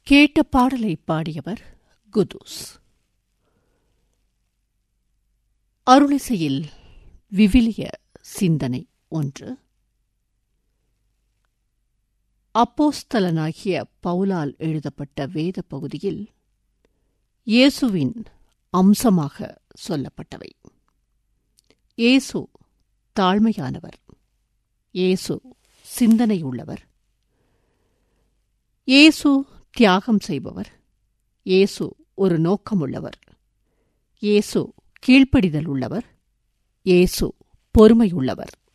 கேட்ட பாடலை பாடியவர் குதூஸ் அருளிசையில் விவிலிய சிந்தனை ஒன்று அப்போஸ்தலனாகிய பவுலால் எழுதப்பட்ட வேத பகுதியில் இயேசுவின் அம்சமாக சொல்லப்பட்டவை இயேசு தாழ்மையானவர் இயேசு சிந்தனை உள்ளவர் இயேசு தியாகம் செய்பவர் இயேசு ஒரு நோக்கமுள்ளவர் இயேசு கீழ்ப்படிதல் உள்ளவர் இயேசு பொறுமையுள்ளவர்